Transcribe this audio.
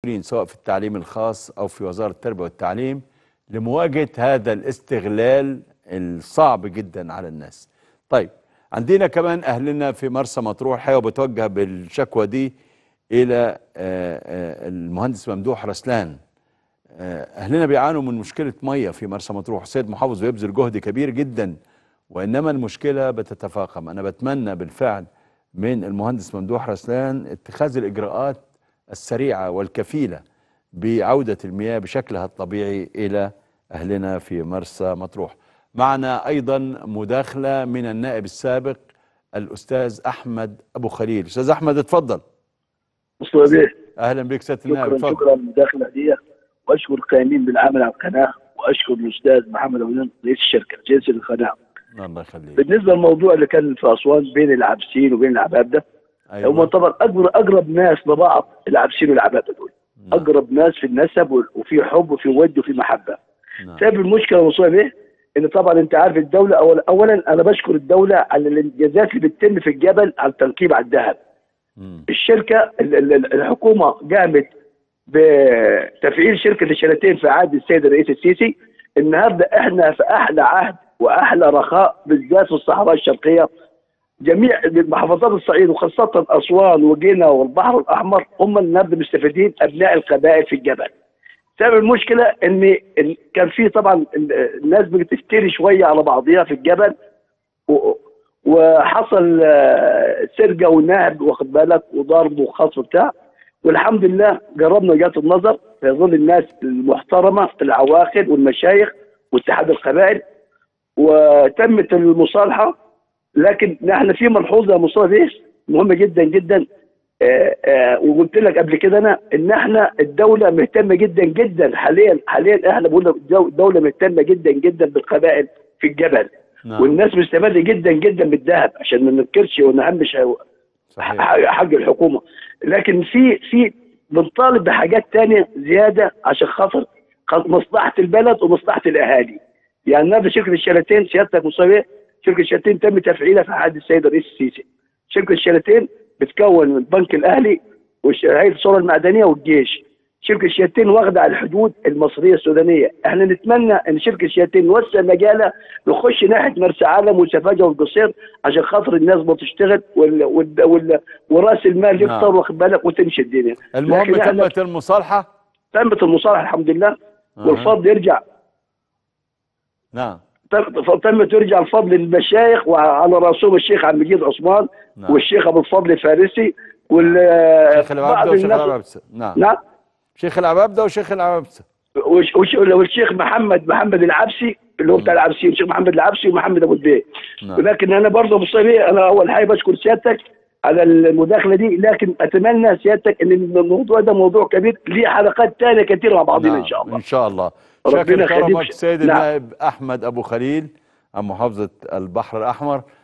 المسؤولين سواء في التعليم الخاص أو في وزارة التربية والتعليم لمواجهة هذا الاستغلال الصعب جدا على الناس طيب عندنا كمان أهلنا في مرسى مطروح الحقيقة بتوجه بالشكوى دي إلى آه، آه، المهندس ممدوح رسلان آه، أهلنا بيعانوا من مشكلة مية في مرسى مطروح السيد محافظ بيبذل جهد كبير جدا وإنما المشكلة بتتفاقم أنا بتمنى بالفعل من المهندس ممدوح رسلان اتخاذ الإجراءات السريعة والكفيلة بعودة المياه بشكلها الطبيعي إلى أهلنا في مرسى مطروح معنا أيضا مداخلة من النائب السابق الأستاذ أحمد أبو خليل أستاذ أحمد اتفضل مصطفى بيه أهلا بك سيادة النائب شكرا اتفضل شكرا المداخله دي واشكر القائمين بالعمل على القناه واشكر الاستاذ محمد ابو زين رئيس الشركه رئيس القناه الله يخليك بالنسبه للموضوع اللي كان في اسوان بين العابسين وبين العبابده هم أيوة. طبعا اقرب اقرب ناس لبعض العابسين والعبابده دول نعم. اقرب ناس في النسب وال- وفي حب وفي ود وفي محبه نعم. سبب المشكله مصطفى بيه ان طبعا انت عارف الدوله أول اولا انا بشكر الدوله على الانجازات اللي بتتم في الجبل على التنقيب على الذهب مم. الشركه ال- ال- الحكومه قامت بتفعيل شركه الشلاتين في عهد السيد الرئيس السيسي النهارده احنا في احلى عهد واحلى رخاء بالذات في الصحراء الشرقيه جميع محافظات الصعيد وخاصه اسوان وجينا والبحر الاحمر هم النهارده مستفيدين ابناء القبائل في الجبل. سبب المشكله ان ال- كان في طبعا ال- الناس بتفتري شويه على بعضيها في الجبل و- وحصل آه، سرقه ونهب واخد بالك وضرب وخطف وبتاع والحمد لله جربنا وجهات النظر في ظل الناس المحترمه العواقل والمشايخ واتحاد القبائل وتمت المصالحه لكن نحن في ملحوظه يا مصطفى بيه مهمه جدا جدا آه، آه، وقلت لك قبل كده انا ان احنا الدوله مهتمه جدا جدا حاليا حاليا احنا بقول لك الدو- الدوله مهتمه جدا جدا بالقبائل في الجبل نعم والناس مستفاده جدا جدا بالذهب عشان ما ننكرش ونهمش صحيح حق حق الحكومه لكن في في بنطالب بحاجات تانية زياده عشان خاطر خ- مصلحه البلد ومصلحه الاهالي يعني النهارده شركه الشلاتين سيادتك مصابيه شركه الشلاتين تم تفعيلها في عهد السيد الرئيس السيسي شركه الشلاتين بتكون من البنك الاهلي وهيئه الثوره المعدنيه والجيش شركه الشلاتين واخده على الحدود المصريه السودانيه احنا نتمنى ان شركه الشلاتين نوسع مجالها نخش ناحيه مرسى علم وسفاجه والقصير عشان خاطر الناس بتشتغل وال... وال... وال... وراس المال نعم. يكتر واخد بالك وتمشي الدنيا المهم لكن إحنا تمت المصالحة تمت المصالحه الحمد لله أها. والفضل يرجع نعم تم- تمت يرجع الفضل للمشايخ وعلى راسهم الشيخ عبد المجيد عثمان نعم. والشيخ ابو الفضل الفارسي وال شيخ العبابدة وشيخ العبابسة نعم نعم شيخ العبابدة وشيخ العبابسة وش- وش- والشيخ محمد محمد العبسي اللي هو بتاع العبسيين الشيخ محمد العبسي ومحمد ابو البيه نعم لكن انا برضه مصطفى انا اول حاجه بشكر سيادتك على المداخله دي لكن اتمنى سيادتك ان الموضوع ده موضوع كبير ليه حلقات ثانيه كثيره مع بعضنا نعم. ان شاء الله ان شاء الله ربنا شكر يخليك. كرمك سيد نعم. النائب احمد ابو خليل عن محافظه البحر الاحمر